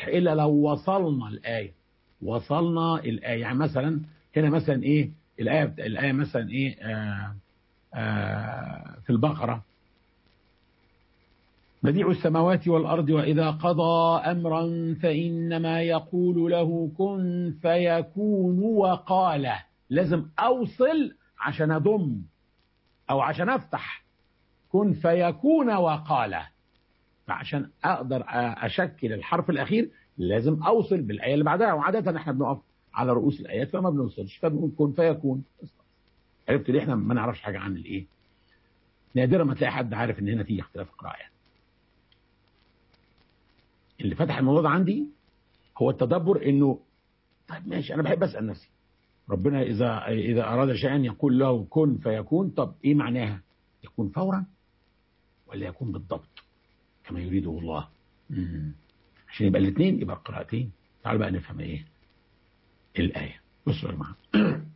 الفتح إلا لو وصلنا الآية وصلنا الآية يعني مثلا هنا مثلا إيه الآية الآية مثلا إيه آه آه في البقرة بديع السماوات والأرض وإذا قضى أمرا فإنما يقول له كن فيكون وقال لازم أوصل عشان أضم أو عشان أفتح كن فيكون وقال فعشان أقدر أشكل الحرف الأخير لازم أوصل بالآية اللي بعدها وعادة احنا بنقف على رؤوس الآيات فما بنوصلش فبنقول كن فيكون عرفت ليه احنا ما نعرفش حاجة عن الإيه نادرا ما تلاقي حد عارف ان هنا في اختلاف قراءة يعني. اللي فتح الموضوع ده عندي هو التدبر انه طيب ماشي انا بحب اسال نفسي ربنا اذا اذا اراد شيئا يقول له كن فيكون طب ايه معناها؟ يكون فورا ولا يكون بالضبط كما يريده الله مم. عشان يبقى الاثنين يبقى القراءتين تعالوا بقى نفهم ايه الايه بصوا يا جماعه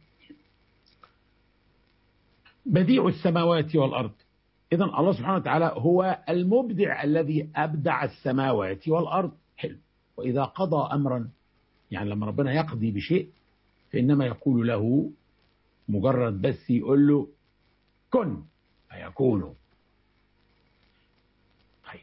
بديع السماوات والارض إذا الله سبحانه وتعالى هو المبدع الذي أبدع السماوات والأرض حلو وإذا قضى أمرا يعني لما ربنا يقضي بشيء فإنما يقول له مجرد بس يقول له كن فيكون طيب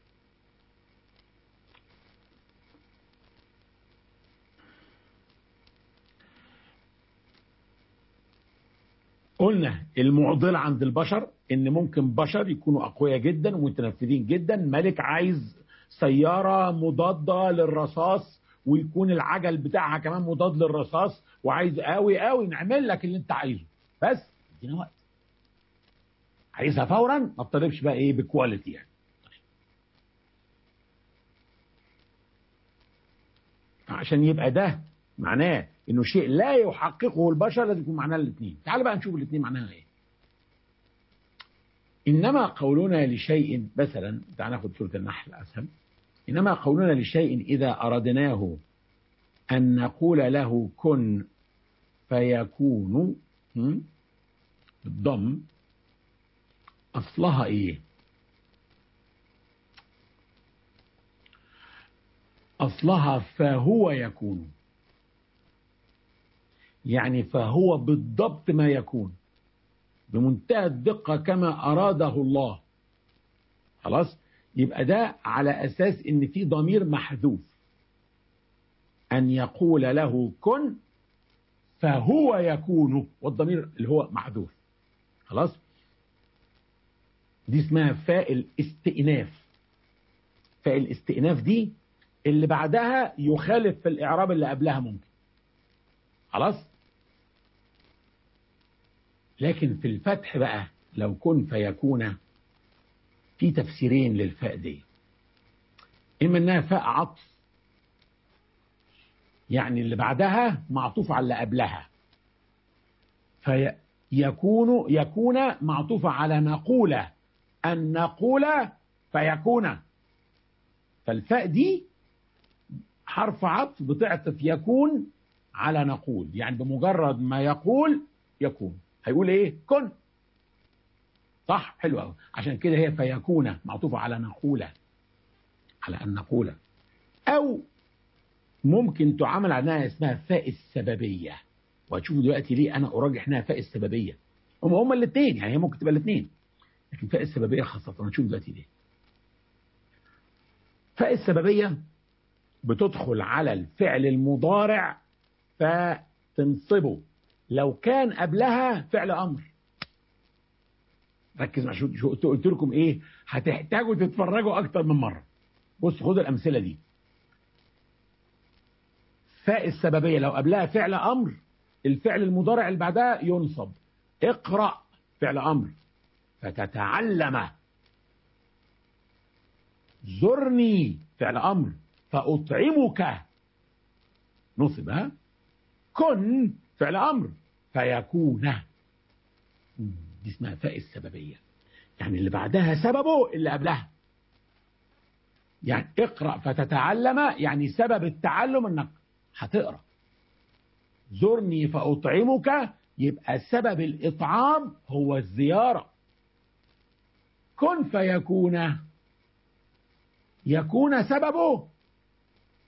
قلنا المعضلة عند البشر ان ممكن بشر يكونوا اقوياء جدا ومتنفذين جدا ملك عايز سيارة مضادة للرصاص ويكون العجل بتاعها كمان مضاد للرصاص وعايز قوي قوي نعمل لك اللي انت عايزه بس ادينا وقت عايزها فورا ما تطلبش بقى ايه بكواليتي يعني عشان يبقى ده معناه انه شيء لا يحققه البشر لازم يكون معناه الاثنين تعال بقى نشوف الاثنين معناها ايه انما قولنا لشيء مثلا تعال ناخد سوره النحل اسهل انما قولنا لشيء اذا اردناه ان نقول له كن فيكون بالضم اصلها ايه اصلها فهو يكون يعني فهو بالضبط ما يكون بمنتهى الدقة كما أراده الله خلاص يبقى ده على أساس إن في ضمير محذوف أن يقول له كن فهو يكون والضمير اللي هو محذوف خلاص دي اسمها فاء الاستئناف فاء الاستئناف دي اللي بعدها يخالف في الإعراب اللي قبلها ممكن خلاص لكن في الفتح بقى لو كن فيكون في تفسيرين للفاء دي إما إنها فاء عطف يعني اللي بعدها معطوف على اللي قبلها فيكون يكون معطوفة على نقول أن نقول فيكون فالفاء دي حرف عطف بتعطف يكون على نقول يعني بمجرد ما يقول يكون هيقول ايه كن صح حلو قوي عشان كده هي فيكون معطوفة على نقول على أن نقول أو ممكن تعامل عنها اسمها فاء السببية وهتشوفوا دلوقتي ليه أنا أرجح إنها فاء السببية هم هما الاثنين يعني هي ممكن تبقى الاثنين لكن فاء السببية خاصة هنشوف دلوقتي ليه فاء السببية بتدخل على الفعل المضارع فتنصبه لو كان قبلها فعل أمر ركز مع شو قلت لكم ايه هتحتاجوا تتفرجوا اكتر من مره بص خدوا الامثله دي فاء السببيه لو قبلها فعل امر الفعل المضارع اللي بعدها ينصب اقرا فعل امر فتتعلم زرني فعل امر فاطعمك نصب ها كن فعل امر فيكون دي اسمها فاء السببية يعني اللي بعدها سببه اللي قبلها يعني اقرأ فتتعلم يعني سبب التعلم انك هتقرأ زرني فأطعمك يبقى سبب الإطعام هو الزيارة كن فيكون يكون سببه